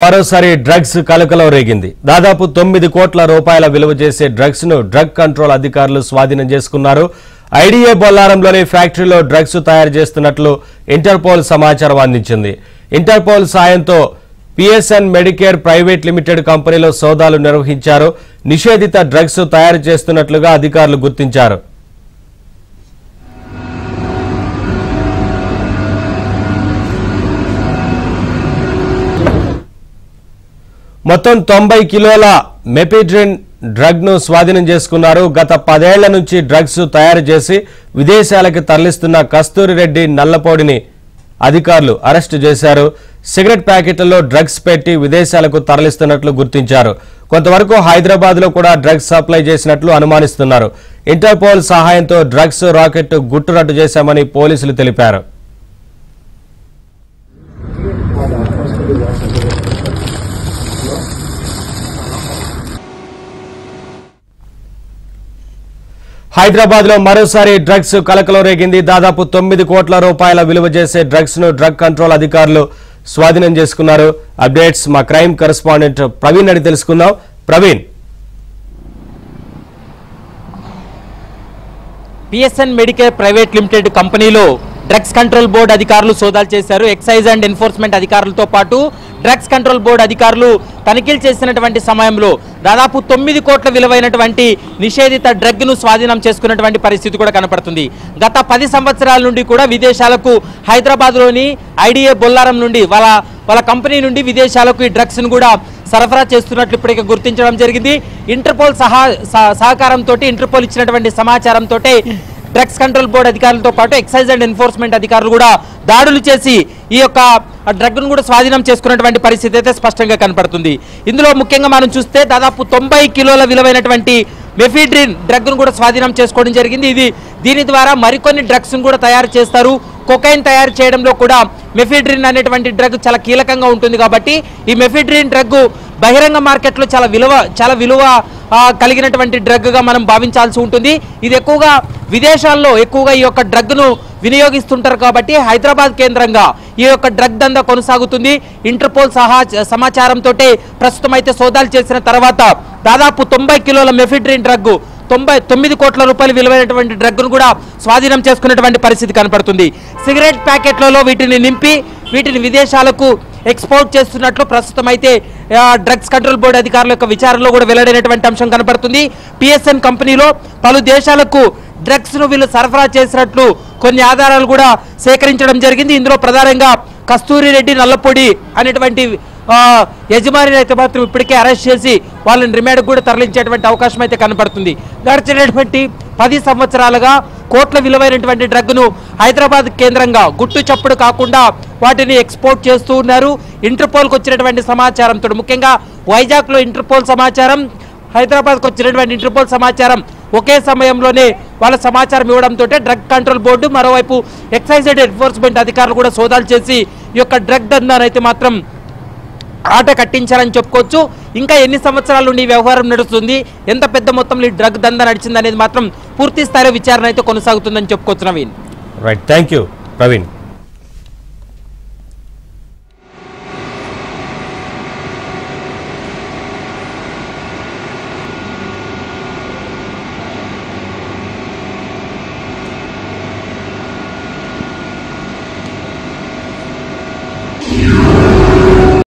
మరోసారి డ్రగ్స్ కలకలం రేగింది దాదాపు తొమ్మిది కోట్ల రూపాయల విలువ చేసే డ్రగ్స్ ను డ్రగ్ కంట్రోల్ అధికారులు స్వాధీనం చేసుకున్నారు ఐడిఏ బొల్లారంలోని ఫ్యాక్టరీలో డ్రగ్స్ తయారు చేస్తున్నట్లు ఇంటర్పోల్ సమాచారం అందించింది ఇంటర్పోల్ సాయంతో పిఎస్ఎన్ మెడికేర్ ప్రైవేట్ లిమిటెడ్ కంపెనీలో సోదాలు నిర్వహించారు నిషేధిత డ్రగ్స్ తయారు చేస్తున్నట్లుగా అధికారులు గుర్తించారు మొత్తం తొంభై కిలోల మెపిడ్రిన్ డ్రగ్ ను స్వాధీనం చేసుకున్నారు గత పదేళ్ల నుంచి డ్రగ్స్ తయారు చేసి విదేశాలకు తరలిస్తున్న కస్తూరి రెడ్డి నల్లపోడిని అధికారులు అరెస్టు చేశారు సిగరెట్ ప్యాకెట్లలో డ్రగ్స్ పెట్టి విదేశాలకు తరలిస్తున్నట్లు గుర్తించారు కొంతవరకు హైదరాబాద్ లో కూడా డ్రగ్స్ సప్లై చేసినట్లు అనుమానిస్తున్నారు ఇంటర్పోల్ సహాయంతో డ్రగ్స్ రాకెట్ గుట్టురట్టు చేశామని పోలీసులు తెలిపారు హైదరాబాద్ లో మరోసారి డ్రగ్స్ కలకలం రేగింది దాదాపు తొమ్మిది కోట్ల రూపాయల విలువ చేసే డ్రగ్స్ ను డ్రగ్ కంట్రోల్ అధికారులు స్వాధీనం చేసుకున్నారు అప్డేట్స్ మా క్రైమ్ కరెస్పాండెంట్ ప్రవీణ్ అని తెలుసుకుందాం Praveen PSN Medicare private limited కంపెనీలో డ్రగ్స్ కంట్రోల్ బోర్డు అధికారులు సోదాలు చేశారు ఎక్సైజ్ అండ్ ఎన్ఫోర్స్మెంట్ అధికారులతో పాటు డ్రగ్స్ కంట్రోల్ బోర్డు అధికారులు తనిఖీలు చేసినటువంటి సమయంలో దాదాపు తొమ్మిది కోట్ల విలువైనటువంటి నిషేధిత డ్రగ్ను స్వాధీనం చేసుకున్నటువంటి పరిస్థితి కూడా కనపడుతుంది గత పది సంవత్సరాల నుండి కూడా విదేశాలకు హైదరాబాద్లోని ఐడిఏ బొల్లారం నుండి వాళ్ళ వాళ్ళ కంపెనీ నుండి విదేశాలకు ఈ డ్రగ్స్ను కూడా సరఫరా చేస్తున్నట్లు ఇప్పటికే గుర్తించడం జరిగింది ఇంటర్పోల్ సహా సహ- సహకారంతో ఇంటర్పోల్ ఇచ్చినటువంటి సమాచారంతో డ్రగ్స్ కంట్రోల్ బోర్డు అధికారులతో పాటు ఎక్సైజ్ అండ్ ఎన్ఫోర్స్మెంట్ అధికారులు కూడా దాడులు చేసి ఈ యొక్క డ్రగ్ను కూడా స్వాధీనం చేసుకున్నటువంటి పరిస్థితి అయితే స్పష్టంగా కనపడుతుంది ఇందులో ముఖ్యంగా మనం చూస్తే దాదాపు తొంభై కిలోల విలువైనటువంటి మెఫిడ్రిన్ డ్రగ్ను కూడా స్వాధీనం చేసుకోవడం జరిగింది ఇది దీని ద్వారా మరికొన్ని డ్రగ్స్ను కూడా తయారు చేస్తారు కొకైన్ తయారు చేయడంలో కూడా మెఫిడ్రిన్ అనేటువంటి డ్రగ్ చాలా కీలకంగా ఉంటుంది కాబట్టి ఈ మెఫిడ్రిన్ డ్రగ్ బహిరంగ మార్కెట్లో చాలా విలువ చాలా విలువ ఆ, కలిగినటువంటి డ్రగ్గా మనం భావించాల్సి ఉంటుంది ఇది ఎక్కువగా విదేశాల్లో ఎక్కువగా ఈ యొక్క డ్రగ్ను వినియోగిస్తుంటారు కాబట్టి హైదరాబాద్ కేంద్రంగా ఈ యొక్క డ్రగ్ దందా కొనసాగుతుంది ఇంటర్పోల్ సహా సమాచారంతో ప్రస్తుతం అయితే సోదాలు చేసిన తర్వాత దాదాపు తొంభై కిలోల మెఫిడ్రిన్ డ్రగ్ తొంభై తొమ్మిది కోట్ల రూపాయలు విలువైనటువంటి డ్రగ్ను కూడా స్వాధీనం చేసుకున్నటువంటి పరిస్థితి కనపడుతుంది సిగరెట్ ప్యాకెట్లలో వీటిని నింపి వీటిని విదేశాలకు ఎక్స్పోర్ట్ చేస్తున్నట్లు ప్రస్తుతం అయితే ఆ, డ్రగ్స్ కంట్రోల్ బోర్డు అధికారుల యొక్క విచారణలో కూడా వెల్లడైనటువంటి అంశం కనపడుతుంది పిఎస్ఎన్ కంపెనీలో పలు దేశాలకు డ్రగ్స్ ను వీళ్ళు సరఫరా చేసినట్లు కొన్ని ఆధారాలు కూడా సేకరించడం జరిగింది ఇందులో ప్రధానంగా కస్తూరి రెడ్డి నల్లపొడి అనేటువంటి ఆ, యజమానిని అయితే మాత్రం ఇప్పటికే అరెస్ట్ చేసి వాళ్ళని రిమాండ్ కూడా తరలించేటువంటి అవకాశం అయితే కనపడుతుంది గడిచినటువంటి పది సంవత్సరాలుగా కోట్ల విలువైనటువంటి డ్రగ్ను హైదరాబాద్ కేంద్రంగా గుట్టు చప్పుడు కాకుండా వాటిని ఎక్స్పోర్ట్ చేస్తూ ఉన్నారు ఇంటర్పోల్కి వచ్చినటువంటి సమాచారంతో ముఖ్యంగా వైజాగ్లో ఇంటర్పోల్ సమాచారం హైదరాబాద్కు వచ్చినటువంటి ఇంటర్పోల్ సమాచారం ఒకే సమయంలోనే వాళ్ళ సమాచారం ఇవ్వడంతో డ్రగ్ కంట్రోల్ బోర్డు మరోవైపు ఎక్సైజ్ అండ్ ఎన్ఫోర్స్మెంట్ అధికారులు కూడా సోదాలు చేసి ఈ యొక్క డ్రగ్ దందానైతే మాత్రం ఆట కట్టించారని చెప్పుకోవచ్చు ఇంకా ఎన్ని సంవత్సరాల నుండి ఈ వ్యవహారం నడుస్తుంది ఎంత పెద్ద మొత్తంలో ఈ డ్రగ్ దందా నడిచింది అనేది మాత్రం పూర్తి స్థాయిలో విచారణ అయితే కొనసాగుతుందని చెప్పుకోవచ్చు Naveen right thank you Praveen